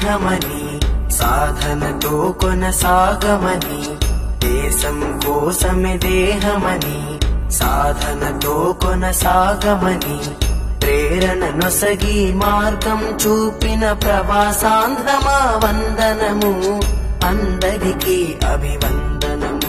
దేహమని సాధనతో కొనసాగమని దేశం కోసమే దేహమని సాధనతో కొనసాగమని ప్రేరణ నొసగి మార్గం చూపిన ప్రవాసాంధ్రమా వందనము అందరికీ అభివందనము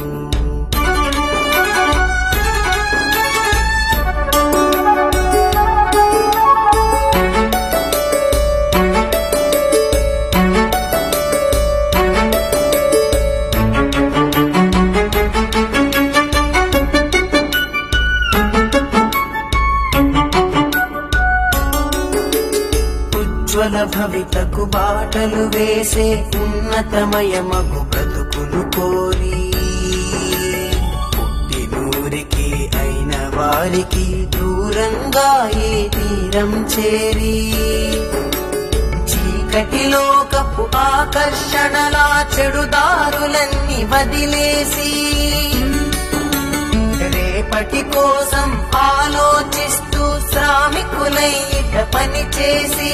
ఉజ్వల భవితకు బాటలు వేసే ఉన్నతమయమగు బ్రతుకును కోరి పుట్టినూరికి అయిన వారికి దూరంగా ఏ తీరం చేరి చీకటిలో కప్పు ఆకర్షణలా చెడుదారులన్నీ వదిలేసి రేపటి కోసం ఆలోచిస్తూ శ్రామికులై ఇట పని చేసి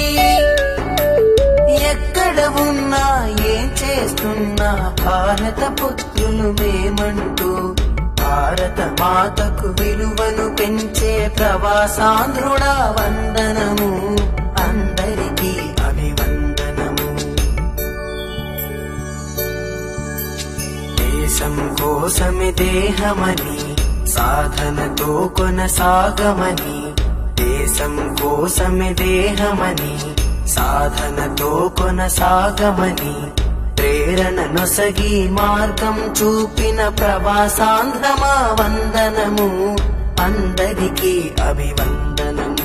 ఎక్కడ ఉన్నా ఏం చేస్తున్నా భారత పుత్రులు మేమంటూ భారత మాతకు విలువను పెంచే ప్రవాసాంధ్రుడ వందనము అందరికీ అభివందనము దేశం కోసమే దేహమని సాధనతో కొనసాగమని దేశం కోసమే దేహమని సాధనతో కొనసాగమని ప్రేరణ నొసగి మార్గం చూపిన ప్రవాసాంధ్రమా వందనము అందరికీ అభివందనము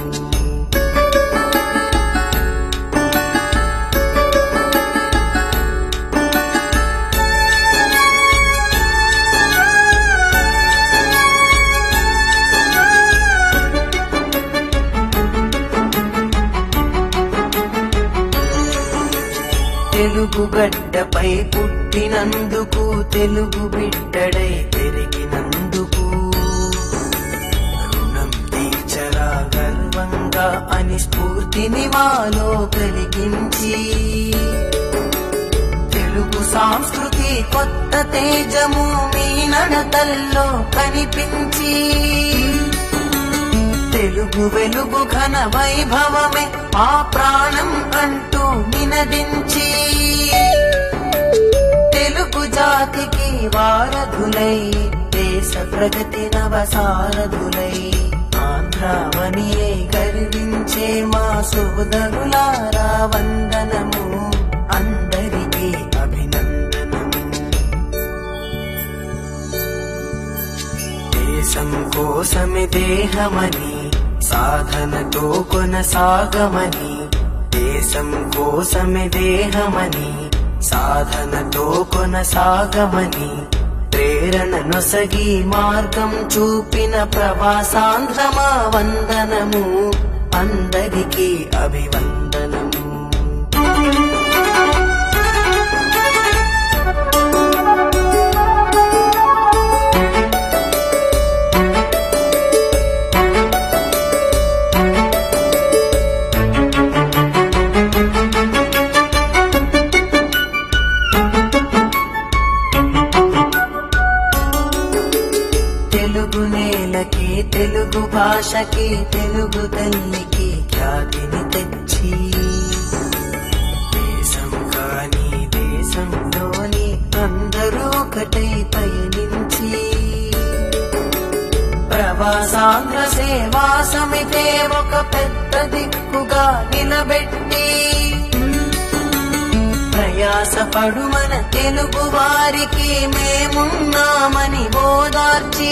తెలుగు గడ్డపై పుట్టినందుకు తెలుగు బిడ్డడై పెరిగినందుకు రుణం తీర్చరా గర్వంగా అని స్ఫూర్తిని మాలో కలిగించి తెలుగు సంస్కృతి కొత్త తేజము మీ నడతల్లో కనిపించి తెలుగు వెలుగు ఘన వైభవమే మా ప్రాణం అంటూ నినదించి తెలుగు జాతికి వారధులై దేశ ప్రగతి నవసారథులై ఆంధ్రావనియే గర్వించే మా సోదరులారా వందనము అందరికీ అభినందనము దేశం కోసమే దేహమని సాధనతో కొనసాగమని దేశం కోసమే దేహమని సాధనతో కొనసాగమని ప్రేరణ నొసగి మార్గం చూపిన ప్రవాసాంధ్రమా వందనము అందరికీ అభివందనము తెలుగు నేలకి తెలుగు భాషకి తెలుగు తల్లికి ఖ్యాతిని తెచ్చి దేశం కాని దేశంలోని అందరూ ఒకటై పయనించి ప్రవాసాంధ్ర సేవా సమితే ఒక పెద్ద దిక్కుగా నిలబెట్టి ప్రయాసపడు మన తెలుగు వారికి మేమున్నామని ఓదార్చి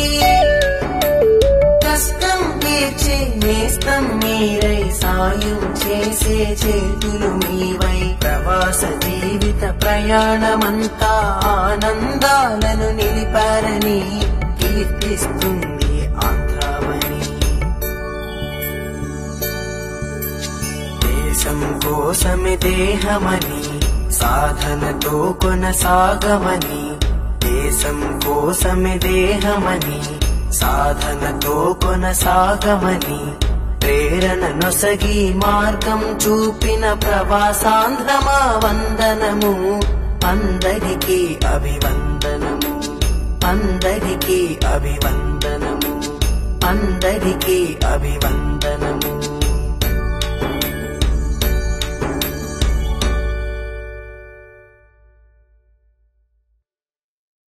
కష్టం తీర్చి నేస్తం మీరై సాయం చేసే చేతులు మీవై ప్రవాస జీవిత ప్రయాణమంతా ఆనందాలను నిలిపారని కీర్తిస్తుంది ఆంధ్రావని దేశం కోసమే దేహమని సాధనతో కొనసాగమని దేశం కోసమే దేహమని సాధనతో కొనసాగమని ప్రేరణ నొసగి మార్గం చూపిన ప్రవాసాంధ్రమా వందనము అందరికీ అభివందనము అందరికీ అభివందనము అందరికీ అభివందనము